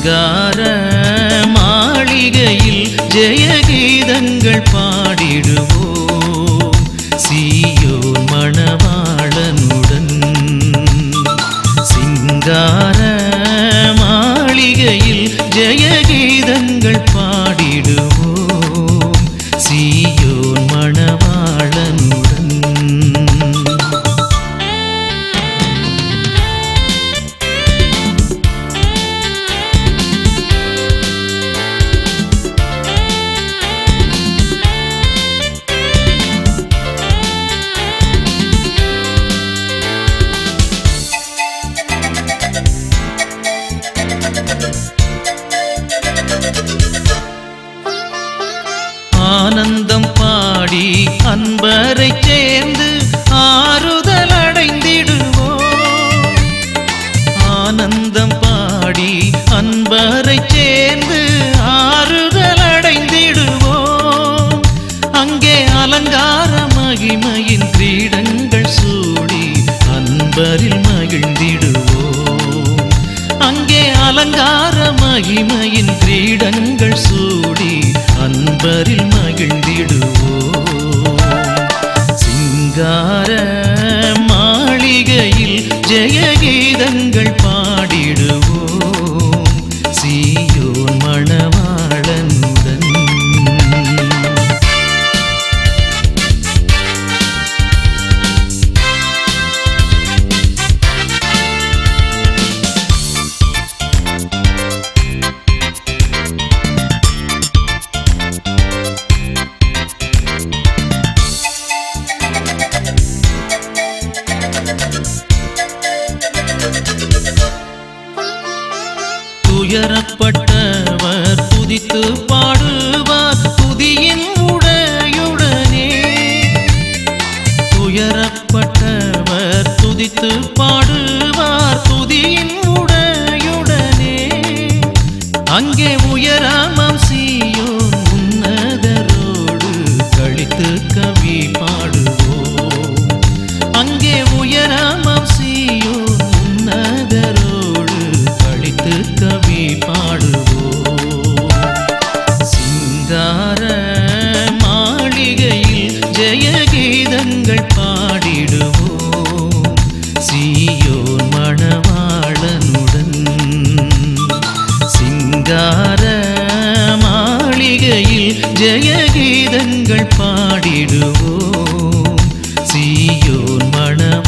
சிங்கார மாளிகையில் ஜெயகீதங்கள் பாடிடுவோம் சீயோன் மணவாளனுடன் சிங்கார மாளிகையில் ஜெயகீதங்கள் பாடிடுவோம் சீயோன் மணவாளனுடன் ஆனந்தம் பாடி அன்பரை சேர்ந்து ஆறுதல் அடைந்திடுவோம் ஆனந்தம் பாடி அன்பரை சேர்ந்து ஆறுதல் அடைந்திடுவோம் அங்கே அலங்கார மகிமையின் கிரீடங்கள் சூடி அன்பரில் மகிழ்ந்திடுவோம் அங்கே அலங்கார மகிமையின் கிரீடங்கள் சூடி அன்பரில் மகிழ்ந்திடுவோம் சிங்கார மாளிகையில் ஜெயகீதங்கள் பாடிடுவோம் சீயோன் மணவாளனுடன் துயரப்பட்டவர் துதித்து பாடுவார் துதியின் உடையுடனே துயரப்பட்டவர் துதித்து பாடுவார் துதியின் உடையுடனே அங்கே உயராமம் சீயோன் உன்னதரோடு கழித்து கவி பாடுவோம் அங்கே உயராமம் சீயோன் உன்னதரோடு கழித்து கவி பாடுவோம் சிங்கார மாளிகையில் ஜெயகீதங்கள் பாடிடுவோம் சீயோன் மணவாளனுடன் சிங்கார மாளிகையில் ஜெயகீதங்கள் பாடிடுவோம் சீயோன் மணவாளனுடன்